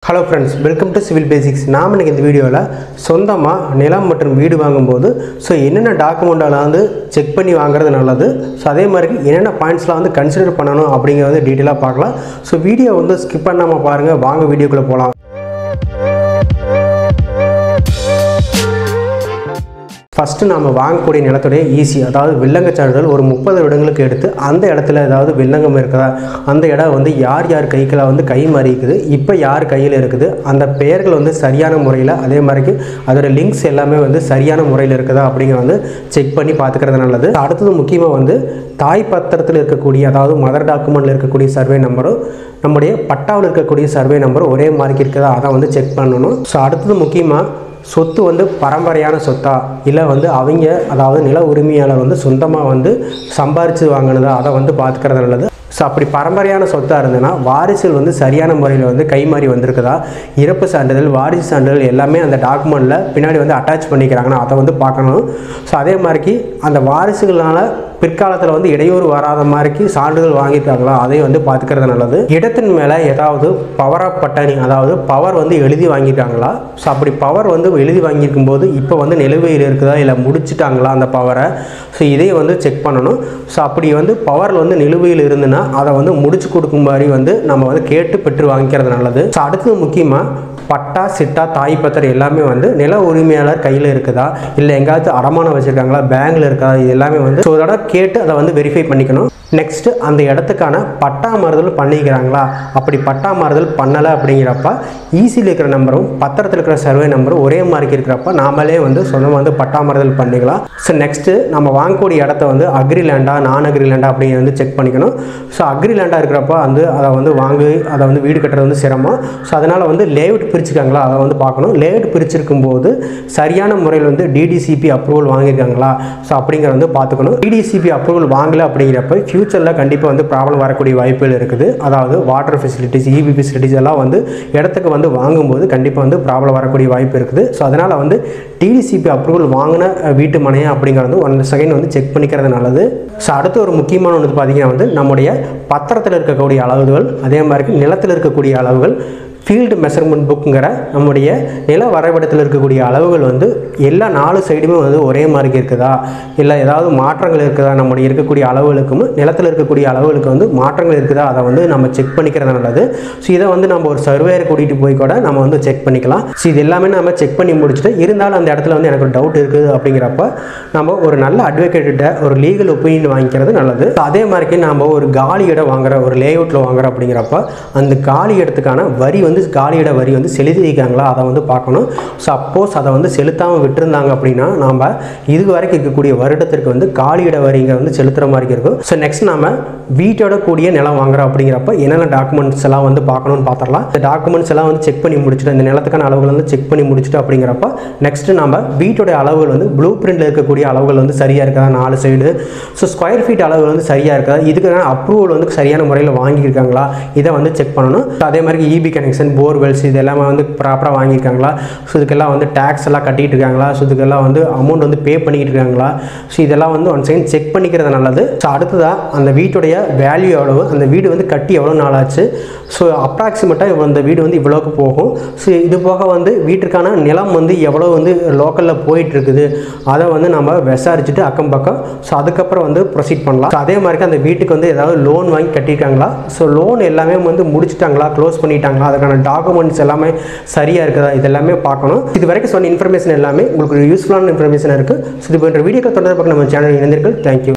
hello friends welcome to civil basics நாம் இன்னைக்கு இந்த வீடியோவில் சொந்தமாக நிலம் மற்றும் வீடு வாங்கும்போது ஸோ என்னென்ன டாக்குமெண்ட்டெல்லாம் வந்து செக் பண்ணி வாங்குறது நல்லது ஸோ அதே மாதிரி என்னென்ன பாயிண்ட்ஸ்லாம் வந்து கன்சிடர் பண்ணணும் அப்படிங்கிறத டீட்டெயிலாக பார்க்கலாம் ஸோ வீடியோ வந்து ஸ்கிப் பண்ணாமல் பாருங்கள் வாங்க வீடியோக்குள்ளே போகலாம் ஃபஸ்ட்டு நம்ம வாங்கக்கூடிய நிலத்துடைய ஈஸி அதாவது வில்லங்க சான்றிதழ் ஒரு முப்பது இடங்களுக்கு எடுத்து அந்த இடத்துல ஏதாவது வில்லங்கம் இருக்குதா அந்த இடம் வந்து யார் யார் கைக்கில் வந்து கை மாறி இருக்குது இப்போ யார் கையில் இருக்குது அந்த பெயர்கள் வந்து சரியான முறையில் அதே மாதிரிக்கு அதோட லிங்க்ஸ் எல்லாமே வந்து சரியான முறையில் இருக்குதா அப்படிங்கிற வந்து செக் பண்ணி பார்த்துக்கிறது நல்லது அடுத்தது முக்கியமாக வந்து தாய் பத்திரத்தில் இருக்கக்கூடிய அதாவது மதர் டாக்குமெண்ட்டில் இருக்கக்கூடிய சர்வே நம்பரும் நம்முடைய பட்டாவில் இருக்கக்கூடிய சர்வே நம்பரும் ஒரே மாதிரி இருக்குதா அதை வந்து செக் பண்ணணும் ஸோ அடுத்தது முக்கியமாக சொத்து வந்து பரம்பரையான சொத்தா இல்லை வந்து அவங்க அதாவது நில உரிமையாளர் வந்து சொந்தமாக வந்து சம்பாரித்து வாங்கினதா அதை வந்து பார்த்துக்கிறது நல்லது ஸோ அப்படி பரம்பரையான சொத்தாக இருந்ததுன்னா வாரிசுகள் வந்து சரியான முறையில் வந்து கைமாறி வந்திருக்குதா இறப்பு சான்றிதழ் வாரிசு சான்றிதழ் எல்லாமே அந்த டாக்குமெண்ட்டில் பின்னாடி வந்து அட்டாச் பண்ணிக்கிறாங்கன்னா அதை வந்து பார்க்கணும் ஸோ அதே மாதிரிக்கு அந்த வாரிசுகளால் பிற்காலத்தில் வந்து இடையூறு வராத மாதிரிக்கு சான்றிதழ் வாங்கியிருக்காங்களா அதையும் வந்து பார்த்துக்கிறது நல்லது இடத்தின் மேலே ஏதாவது பவர் ஆஃப் பட்டனி அதாவது பவர் வந்து எழுதி வாங்கியிருக்காங்களா ஸோ அப்படி பவர் வந்து எழுதி வாங்கியிருக்கும் போது இப்போ வந்து நிலுவையில் இருக்குதா இல்லை முடிச்சிட்டாங்களா அந்த பவரை ஸோ இதையும் வந்து செக் பண்ணணும் ஸோ அப்படி வந்து பவரில் வந்து நிலுவையில் இருந்துன்னா அதை வந்து முடிச்சு கொடுக்கும் மாதிரி வந்து நம்ம வந்து கேட்டு பெற்று வாங்கிக்கிறது நல்லது ஸோ அடுத்தது முக்கியமாக பட்டா சிட்டா தாய் பத்திரம் எல்லாமே வந்து நில உரிமையாளர் கையில் இருக்குதா இல்லை எங்கேயாச்சும் அடமானம் வச்சுருக்காங்களா பேங்கில் இருக்கா இது எல்லாமே வந்து ஸோ இதோட கேட்டு அதை வந்து வெரிஃபை பண்ணிக்கணும் நெக்ஸ்ட்டு அந்த இடத்துக்கான பட்டா மாறுதல் பண்ணிக்கிறாங்களா அப்படி பட்டா மாறுதல் பண்ணலை அப்படிங்கிறப்ப ஈஸியில் இருக்கிற நம்பரும் பத்திரத்தில் இருக்கிற சர்வே நம்பரும் ஒரே மாதிரி இருக்கிறப்ப நாமளே வந்து சொந்தமாக வந்து பட்டா மாறுதல் பண்ணிக்கலாம் ஸோ நெக்ஸ்ட்டு நம்ம வாங்கக்கூடிய இடத்த வந்து அக்ரி லேண்டா நான் அக்ரி லேண்டா அப்படிங்கிறத வந்து செக் பண்ணிக்கணும் ஸோ அக்ரி லேண்டாக இருக்கிறப்ப வந்து அதை வந்து வாங்கி அதை வந்து வீடு கட்டுறது வந்து சிரமம் ஸோ அதனால் வந்து லேஅவுட் பிரிச்சுருக்காங்களா அதை வந்து பார்க்கணும் லேஅவுட் பிரிச்சிருக்கும் போது சரியான முறையில் வந்து டிடிசிபி அப்ரூவல் வாங்கியிருக்காங்களா ஸோ அப்படிங்கிற வந்து பார்த்துக்கணும் டிடிசிபி அப்ரூவல் வாங்கலை அப்படிங்கிறப்ப ஃப்யூச்சரில் கண்டிப்பாக வந்து ப்ராப்ளம் வரக்கூடிய வாய்ப்புகள் இருக்குது அதாவது வாட்டர் ஃபெசிலிட்டிஸ் இபி ஃபெசிலிட்டிஸ் எல்லாம் வந்து இடத்துக்கு வந்து வாங்கும்போது கண்டிப்பாக வந்து ப்ராப்ளம் வரக்கூடிய வாய்ப்பு இருக்குது ஸோ அதனால் வந்து டிடிசிபி அப்ரூவல் வாங்கின அஹ், வீட்டு மனையா அப்படிங்கிறது ஒன் செகண்ட் வந்து செக் பண்ணிக்கிறது நல்லது ஸோ அடுத்து ஒரு முக்கியமான ஒன்று பார்த்தீங்கன்னா வந்து நம்முடைய பத்திரத்தில் இருக்கக்கூடிய அளவுகள் அதே மாதிரி நிலத்தில் இருக்கக்கூடிய அளவுகள் ஃபீல்டு மெஷர்மெண்ட் புக்குங்கிற நம்முடைய நில வரைபடத்தில் இருக்கக்கூடிய அளவுகள் வந்து எல்லா நாலு சைடுமே வந்து ஒரே மாதிரி இருக்குதா இல்லை ஏதாவது மாற்றங்கள் இருக்குதா நம்முடைய இருக்கக்கூடிய அளவுகளுக்கும் நிலத்தில் இருக்கக்கூடிய அளவுகளுக்கு வந்து மாற்றங்கள் இருக்குதா அதை வந்து நம்ம செக் பண்ணிக்கிறது நல்லது ஸோ இதை வந்து நம்ம ஒரு சர்வேயர் கூட்டிகிட்டு போய் கூட நம்ம வந்து செக் பண்ணிக்கலாம் ஸோ இது எல்லாமே நம்ம செக் பண்ணி முடிச்சுட்டு இருந்தாலும் அந்த இடத்துல வந்து எனக்கு ஒரு டவுட் இருக்குது அப்படிங்கிறப்ப நம்ம ஒரு நல்ல அட்வொகேட்டிட்ட ஒரு லீகல் ஒப்பீனியன் வாங்கிக்கிறது நல்லது So அதே மாதிரிக்கு நம்ம ஒரு காலி இடம் வாங்குற ஒரு லேஅவுட்டில் வாங்குற அப்படிங்கிறப்ப அந்த காலி இடத்துக்கான வரி வந்து காலி இட வரி வந்து செலுத்திருக்காங்களா அதை வந்து பார்க்கணும் சப்போஸ் அதை வந்து செலுத்தாமல் விட்டுருந்தாங்க அப்படின்னா நாம் இது வரைக்கும் இருக்கக்கூடிய வருடத்திற்கு வந்து காலி இட வரிங்க வந்து செலுத்துகிற மாதிரி இருக்கும் ஸோ நெக்ஸ்ட் நாம வீட்டோட கூடிய நிலம் வாங்குறோம் அப்படிங்கிறப்ப என்னென்ன டாக்குமெண்ட்ஸ் எல்லாம் வந்து பார்க்கணும்னு பார்த்துடலாம் இந்த டாக்குமெண்ட்ஸ் எல்லாம் வந்து செக் பண்ணி முடிச்சுட்டு இந்த நிலத்துக்கான அளவுகள் வந்து செக் பண்ணி முடிச்சுட்டு அப்படிங்கிறப்ப நெக்ஸ்ட் நம்ம வீட்டோட அளவுகள் வந்து ப்ளூ பிரிண்டில் இருக்கக்கூடிய அளவுகள் வந்து சரியாக இருக்கா நாலு சைடு ஸோ ஸ்கொயர் ஃபீட் அளவுகள் வந்து சரியாக இருக்கா இதுக்கான அப்ரூவல் வந்து சரியான முறையில் வாங்கியிருக்காங்களா இதை வந்து செக் பண்ணணும் So அதே மாதிரி இபி கனெக்ஷன் போர்வெல்ஸ் இது எல்லாமே வந்து ப்ராப்பராக வாங்கியிருக்காங்களா ஸோ இதுக்கெல்லாம் வந்து டேக்ஸ் எல்லாம் கட்டிட்டு இருக்காங்களா ஸோ இதுக்கெல்லாம் வந்து அமௌண்ட் வந்து பே பண்ணிக்கிட்டு இருக்காங்களா ஸோ இதெல்லாம் வந்து ஒன் செகண்ட் செக் பண்ணிக்கிறது நல்லது ஸோ அடுத்ததாக அந்த வீட்டுடைய வேல்யூ எவ்வளவு அந்த வீடு வந்து கட்டி எவ்வளோ நாள் ஆச்சு ஸோ அப்ராக்சிமேட்டாக அந்த வீடு வந்து இவ்வளோக்கு போகும் ஸோ இது போக வந்து வீட்டுக்கான நிலம் வந்து எவ்வளோ வந்து லோக்கலில் போயிட்டு இருக்குது அதை வந்து நம்ம விசாரிச்சுட்டு அக்கம் பக்கம் ஸோ அதுக்கப்புறம் வந்து ப்ரொசீட் பண்ணலாம் ஸோ அதே மாதிரி அந்த வீட்டுக்கு வந்து ஏதாவது லோன் வாங்கி கட்டியிருக்காங்களா ஸோ லோன் எல்லாமே வந்து முடிச்சிட்டாங்களா க்ளோஸ் பண்ணிட்டாங்களா அதுக்கான டாக்குமெண்ட்ஸ் எல்லாமே சரியாக இருக்குதா இது எல்லாமே பார்க்கணும் இது வரைக்கும் சொன்ன இன்ஃபர்மேஷன் எல்லாமே உங்களுக்கு யூஸ்ஃபுல்லான இன்ஃபர்மேஷன் இருக்குது ஸோ இது போன்ற வீடியோக்கள் தொடர்பு நம்ம சேனல் இணைந்திருக்கள் தேங்க்யூ